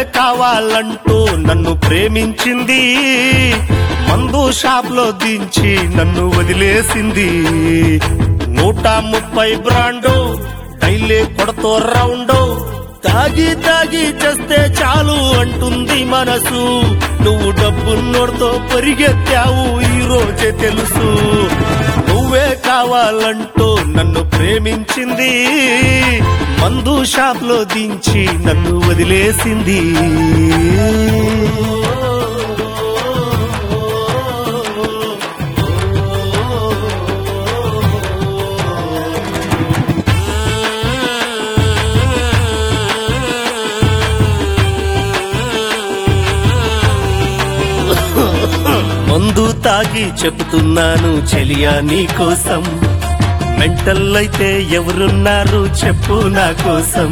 కావాలంటూ నన్ను ప్రేమించింది మందు షాప్ లో దించి నన్ను వదిలేసింది నూట ముప్పై బ్రాండు డైలీ కొడతో రౌండు తాగి తాగి చేస్తే చాలు అంటుంది మనసు నువ్వు డబ్బున్నోడితో పరిగెత్తావు ఈ రోజే తెలుసు నువ్వే కావాలంటూ నన్ను ప్రేమించింది మందు షాప్ లో దించి నన్ను వదిలేసింది మందు తాగి చెబుతున్నాను చెలియా నీ కోసం మెంటల్ అయితే ఎవరున్నారు చెప్పు నా కోసం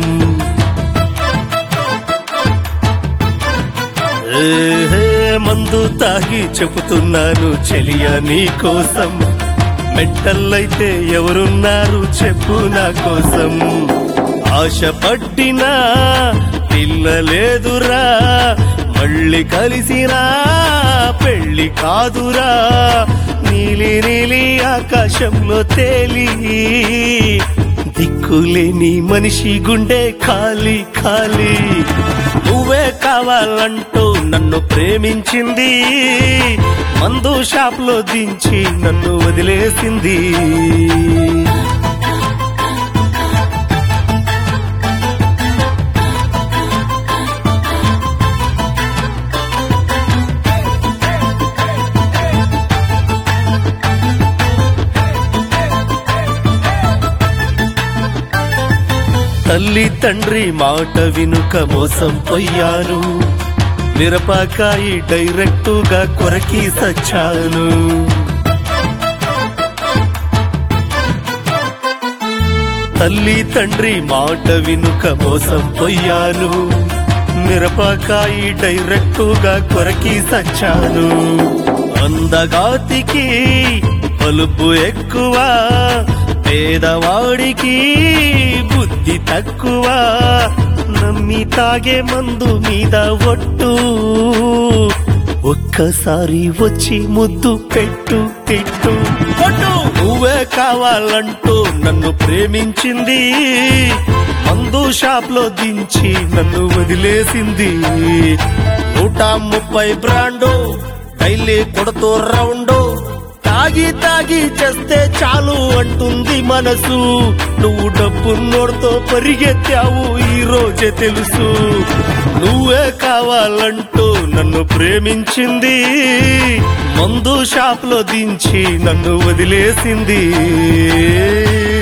ఏహే, మందు తాగి చెబుతున్నాను చెలియా నీ కోసం మెంటల్ అయితే ఎవరున్నారు చెప్పు నా కోసం ఆశపడ్డినా పిల్లలేదురా మళ్ళీ కలిసినా పెళ్లి కాదురా నీలి నీలి ఆకాశంలో తేలి దిక్కులేని మనిషి గుండె ఖాళీ ఖాళీ నువ్వే కావాలంటూ నన్ను ప్రేమించింది మందు షాప్ లో దించి నన్ను వదిలేసింది తల్లి తండ్రి మాట వినుక మోసం పోయాను మిరపకాయి డైరెక్టుగా కొరకి సచ్చాను తల్లి తండ్రి మాట వినుక మోసం పోయాను మిరపకాయి డైరెక్టుగా కొరకి సచ్చాను అందగాతికి పలుపు ఎక్కువ పేదవాడికి బుద్ధి తక్కువ నమ్మి తాగే మందు మీద ఒట్టు ఒక్కసారి వచ్చి ముద్దు పెట్టు పెట్టు కొట్టు నువ్వే కావాలంటూ నన్ను ప్రేమించింది మందు షాప్ లో దించి నన్ను వదిలేసింది నూట ముప్పై బ్రాండు డైలీ కొడుతూ రౌండు తాగి తాగి చేస్తే చాలు అంటుంది మనసు నువ్వు డబ్బున్నోడితో పరిగెత్తావు ఈ రోజే తెలుసు నువ్వే కావాలంటూ నన్ను ప్రేమించింది మందు షాప్ లో దించి నన్ను వదిలేసింది